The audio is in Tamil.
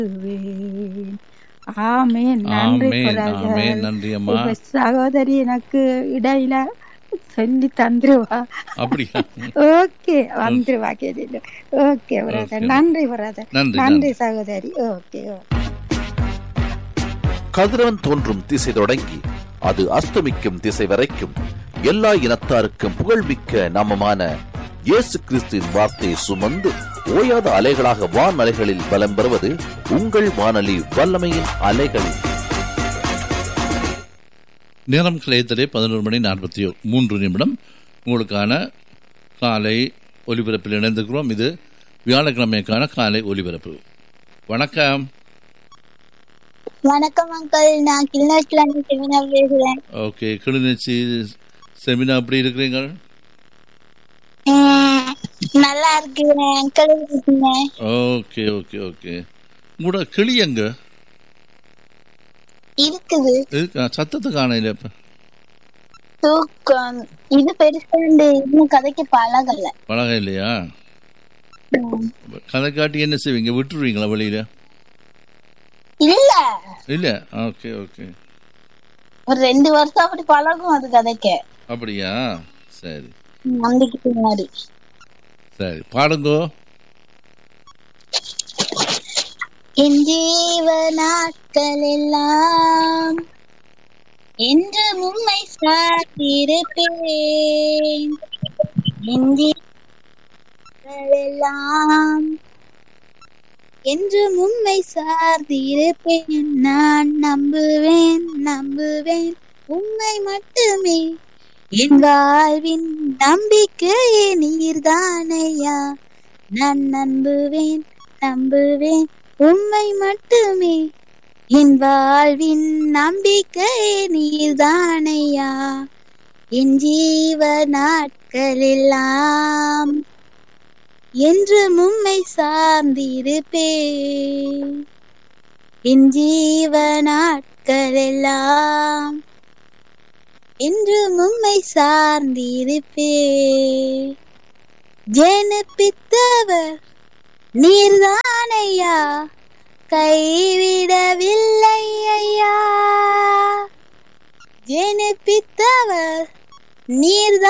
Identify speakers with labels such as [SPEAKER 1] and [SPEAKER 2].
[SPEAKER 1] நடத்துவேன் ஆமென் நன்றி
[SPEAKER 2] ஆமென்
[SPEAKER 1] பிரதர்
[SPEAKER 2] ஆமென் நன்றி அம்மா
[SPEAKER 1] உங்க சகோதரி எனக்கு இடையில சொல்லி தந்துருவா
[SPEAKER 2] அப்படியா
[SPEAKER 1] ஓகே வந்துருவா கேட்டு ஓகே பிரதர்
[SPEAKER 2] Okay.
[SPEAKER 1] நன்றி பிரதர்
[SPEAKER 2] நன்றி நன்றி
[SPEAKER 1] நன்றி சகோதரி ஓகே
[SPEAKER 3] கதிரவன் தோன்றும் திசை தொடங்கி அது அஸ்தமிக்கும் திசை வரைக்கும் எல்லா இனத்தாருக்கும் புகழ்மிக்க நாமமான இயேசு கிறிஸ்துவின் வார்த்தையை சுமந்து ஓயாத அலைகளாக வான் அலைகளில் பலம் பெறுவது உங்கள் வானொலி வல்லமையின் அலைகளில்
[SPEAKER 2] நேரம் கிளையத்திலே பதினோரு மணி நாற்பத்தி மூன்று நிமிடம் உங்களுக்கான காலை ஒலிபரப்பில் இணைந்திருக்கிறோம் இது வியாழக்கிழமைக்கான காலை ஒலிபரப்பு வணக்கம்
[SPEAKER 4] வணக்கம் அங்கிள் நான் கிளிநொச்சில இருந்து செமினா பேசுறேன்
[SPEAKER 2] ஓகே கிளிநொச்சி செமினா எப்படி இருக்கிறீங்க
[SPEAKER 4] உம், நல்லா இருக்கிறேன் அங்கிள் இருக்கீங்க
[SPEAKER 2] ஓகே ஓகே ஓகே உங்களோட கிளி எங்க
[SPEAKER 4] இருக்குது
[SPEAKER 2] இருக்கா? சத்தத்தை காணையில இப்ப
[SPEAKER 4] தூக்கம் இது பெருசாண்டு இன்னும் கதைக்கு பழகல
[SPEAKER 2] பழகம் இல்லையா
[SPEAKER 4] உம்.
[SPEAKER 2] கதை காட்டி என்ன செய்வீங்க விட்டுருவீங்களா வெளியில
[SPEAKER 4] இல்ல
[SPEAKER 2] இல்ல ஓகே ஓகே
[SPEAKER 4] ஒரு ரெண்டு வருஷம் அப்படி பழகும் அது கதைக்க
[SPEAKER 2] அப்படியா சரி
[SPEAKER 4] நம்பிக்கை பின்னாடி
[SPEAKER 2] சரி பாடுங்கோ
[SPEAKER 4] என் ஜீவ நாட்கள் எல்லாம் என்று உம்மை சாத்திருப்பேன் என் ஜீவங்கள் எல்லாம் என்று உம்மை சார்ந்திருப்பேன் நான் நம்புவேன் நம்புவேன் உம்மை மட்டுமே என் வாழ்வின் நம்பிக்கையே நீர்தானையா நான் நம்புவேன் நம்புவேன் உம்மை மட்டுமே என் வாழ்வின் நம்பிக்கை நீர்தானையா என் ஜீவ நாட்களெல்லாம் என்று உம்மை சார்ந்திருப்பேன் என் ஜீவ நாட்களெல்லாம் என்று உம்மை சார்ந்திருப்பேன் ஜெனப்பித்தவர் நீர்தானையா கைவிடவில்லை ஐயா ஜெனிப்பித்தவர் நீர்தான்